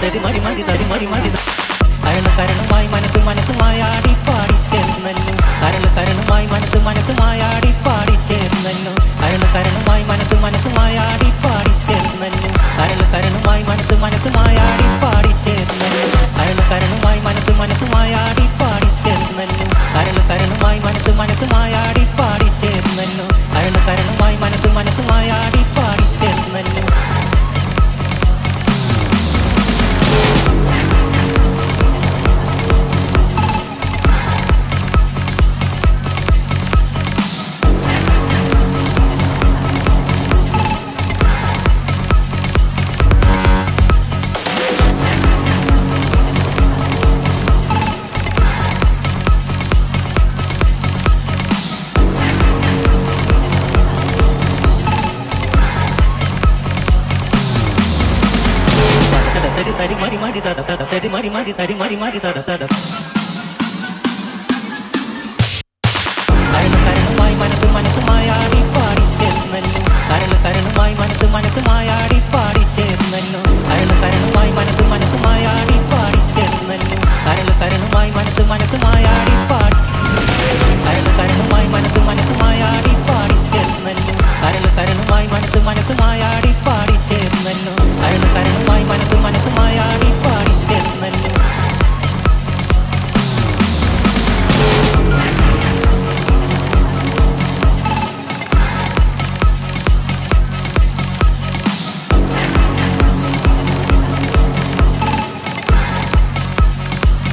തരി മരി മരി തരി മരി മരി കരണ് കരണുമായി മനസ്സ് മനസ്സുമായി ആടിപ്പാടി ചേർന്നല്ലോ കരണ് കരണുമായി മനസ്സ് മനസ്സുമായി ആടിപ്പാടി ചേർന്നല്ലോ കരണ് കരണുമായി മനസ്സ് മനസ്സുമായി ആടിപ്പാടി ചേർന്നല്ലോ കരണ് കരണുമായി മനസ്സ് മനസ്സുമായി ആടിപ്പാടി ചേർന്നല്ലോ കരണ് കരണുമായി മനസ്സ് മനസ്സുമായി ആടിപ്പാടി ചേർന്നല്ലോ കരണ് കരണുമായി മനസ്സ് മനസ്സുമായി ആടിപ്പാടി ചേർന്നല്ലോ കരണ് കരണുമായി മനസ്സ് മനസ്സുമായി ആടിപ്പാടി ചേർന്നല്ലോ സദ സരി തരി മരി മരി തദ തദ തരി മരി മരി തരി മരി മരി തദ തദ കരണ് കരണുമായി മനസ്സ് മനസ്സുമായി ആടിപ്പാടി ചേർന്നല്ലോ കരണ് കരണുമായി മനസ്സ് മനസ്സുമായി ആടിപ്പാടി ചേർന്നല്ലോ കരണ് കരണുമായി മനസ്സ് മനസ്സുമായി ആടിപ്പാടി ചേർന്നല്ലോ കരണ് കരണുമായി മനസ്സ് മനസ്സുമായി ആടിപ്പാടി കരണ് കരണുമായി മനസ്സ് മനസ്സുമായി ആടിപ്പാടി ചേർന്നല്ലോ കരണ് കരണുമായി മനസ്സ് മനസ്സുമായി ആടിപ്പാടി ചേർന്നല്ലോ കരണ് കരണുമായി മനസ്സ് മനസ്സുമായി ആടിപ്പാടി ചേർന്നല്ലോ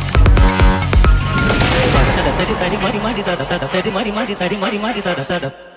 സദ സരി തരി മരി മരി തദ തദ തരി മരി മരി തരി മരി മരി തദ തദ